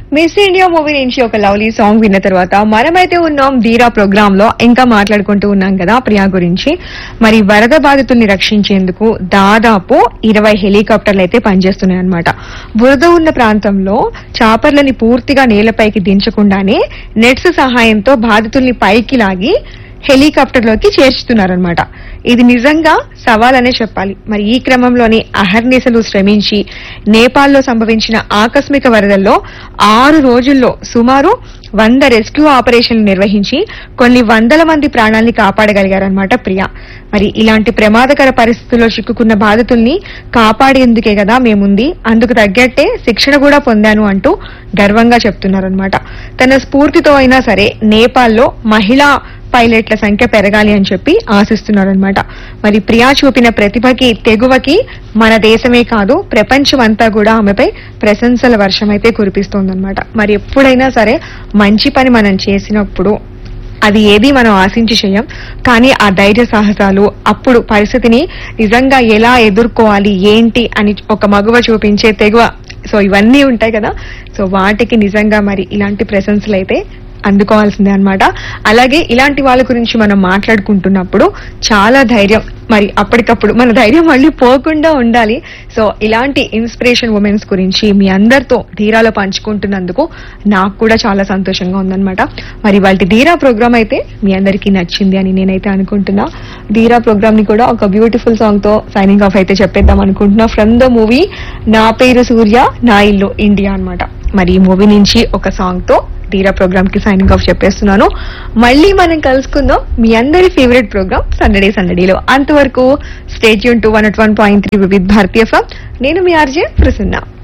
miss India movie నుంచి ఒక lovely song విన్న తర్వాత మనమైతే ఉన్నాం ధీరా ప్రోగ్రామ్ లో ఇంకా మాట్లాడుకుంటూ ఉన్నాం కదా ప్రియా గురించి మరి వరద బాధితుల్ని రక్షించేందుకు దాదాపు ఇరవై హెలికాప్టర్లు అయితే పనిచేస్తున్నాయి అనమాట బురద ఉన్న ప్రాంతంలో చాపర్లని పూర్తిగా నేలపైకి దించకుండానే నెట్స్ సహాయంతో బాధితుల్ని పైకి లాగి హెలికాప్టర్లోకి చేర్చుతున్నారనమాట ఇది నిజంగా సవాలనే చెప్పాలి మరి ఈ క్రమంలోని అహర్నిశలు శ్రమించి నేపాల్లో సంభవించిన ఆకస్మిక వరదల్లో ఆరు రోజుల్లో సుమారు వంద రెస్క్యూ ఆపరేషన్లు నిర్వహించి కొన్ని వందల మంది ప్రాణాల్ని కాపాడగలిగారనమాట ప్రియా మరి ఇలాంటి ప్రమాదకర పరిస్థితుల్లో చిక్కుకున్న బాధితుల్ని కాపాడేందుకే కదా మేముంది అందుకు తగ్గట్టే శిక్షణ కూడా పొందాను అంటూ గర్వంగా చెప్తున్నారనమాట తన స్ఫూర్తితో అయినా సరే నేపాల్లో మహిళా పైలట్ల సంఖ్య పెరగాలి అని చెప్పి ఆశిస్తున్నారనమాట మరి ప్రియా చూపిన ప్రతిభకి తెగువకి మన దేశమే కాదు ప్రపంచం అంతా కూడా ఆమెపై ప్రశంసల వర్షం అయితే కురిపిస్తోందన్నమాట మరి ఎప్పుడైనా సరే మంచి పని మనం చేసినప్పుడు అది ఏది మనం ఆశించి చేయం కానీ ఆ ధైర్య సాహసాలు అప్పుడు పరిస్థితిని నిజంగా ఎలా ఎదుర్కోవాలి ఏంటి అని ఒక మగువ చూపించే తెగువ సో ఇవన్నీ ఉంటాయి కదా సో వాటికి నిజంగా మరి ఇలాంటి ప్రశంసలు అయితే అందుకోవాల్సిందే అన్నమాట అలాగే ఇలాంటి వాళ్ళ గురించి మనం మాట్లాడుకుంటున్నప్పుడు చాలా ధైర్యం మరి అప్పటికప్పుడు మన ధైర్యం మళ్ళీ పోకుండా ఉండాలి సో ఇలాంటి ఇన్స్పిరేషన్ ఉమెన్స్ గురించి మీ అందరితో ధీరాలో పంచుకుంటున్నందుకు నాకు కూడా చాలా సంతోషంగా ఉందన్నమాట మరి వాళ్ళ ధీరా ప్రోగ్రామ్ అయితే మీ అందరికీ నచ్చింది అని నేనైతే అనుకుంటున్నా ధీరా ప్రోగ్రామ్ ని కూడా ఒక బ్యూటిఫుల్ సాంగ్ తో సైనింగ్ ఆఫ్ అయితే చెప్పేద్దాం అనుకుంటున్నా ఫ్రమ్ ద మూవీ నా పేరు సూర్య నా ఇల్లు ఇండియా అన్నమాట మరి ఈ మూవీ నుంచి ఒక సాంగ్ తో ధీరా ప్రోగ్రామ్ కి సైనింగ్ ఆఫ్ చెప్పేస్తున్నాను మళ్ళీ మనం కలుసుకుందాం మీ అందరి ఫేవరెట్ ప్రోగ్రామ్ సందడే సందడిలో అంతవరకు స్టేట్ యూన్ to one one point three with భారతీయ ఫమ్ నేను మీ ఆర్జే ప్రసన్న